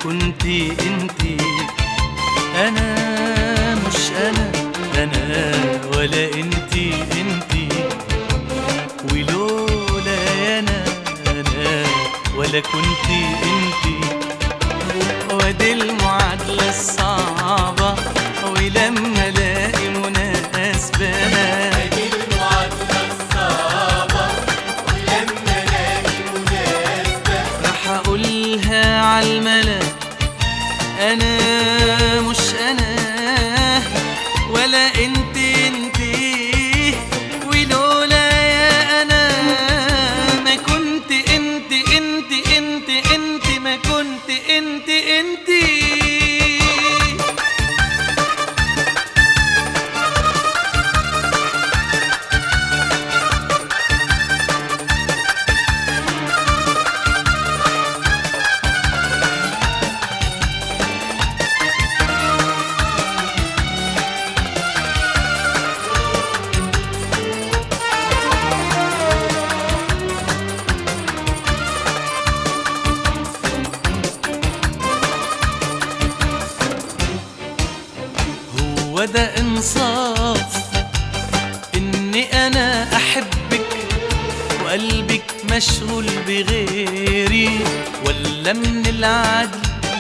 كنتي انتي انا مش انا انا ولا انتي انتي ولولا يا انا انا ولا كنتي انتي ودي المعادلة الصعبة ولما الاقي مناسبة دي المعادلة الصعبة ولما الاقي مناسبة راح اقولها عالملا انا مش انا ولا انت انت ولولا يا انا ما كنت انت انت انت انت ما كنت انت انت هو ده انصاف اني انا احبك وقلبك مشغول بغيري ولا من العدل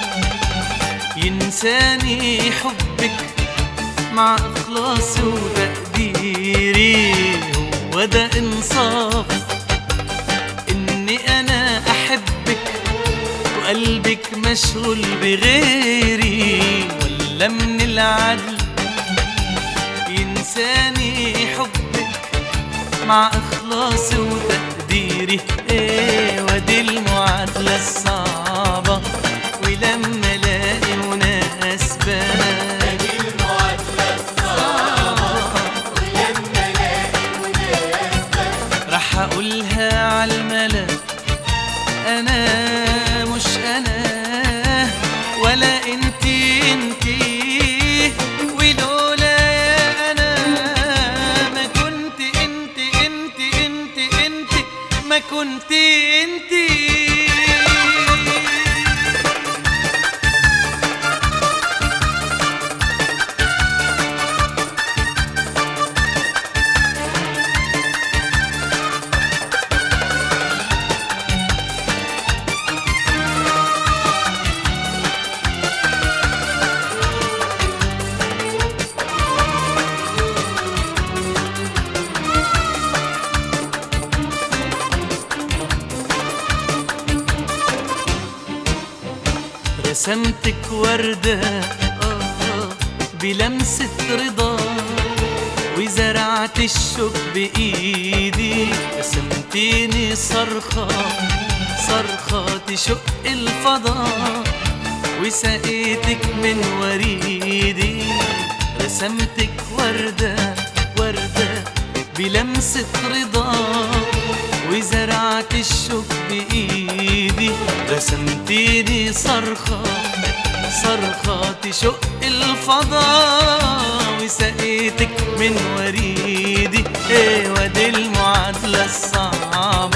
ينساني حبك مع اخلاصي وتقديري هو ده انصاف اني انا احبك وقلبك مشغول بغيري ولا من العدل ينساني حبك مع اخلاصي وتقديري ايه ودي المعادلة الصعبة ولما الاقي مناسبة دي المعادلة الصعبة ولما الاقي مناسبة راح اقولها عالملا انا مش انا ولا انتي انتي ولولا يا انا ما كنت انت انت انت انت ما كنت انتي رسمتك وردة آه بلمسة رضا وزرعت الشوك بإيدي رسمتيني صرخة صرخة تشق الفضاء وسقيتك من وريدي رسمتك وردة وردة بلمسة رضا وزرعت الشوك بإيدي رسمتيني صرخة صرخة تشق الفضاء وسقيتك من وريدي ايه ودي المعادلة الصعبة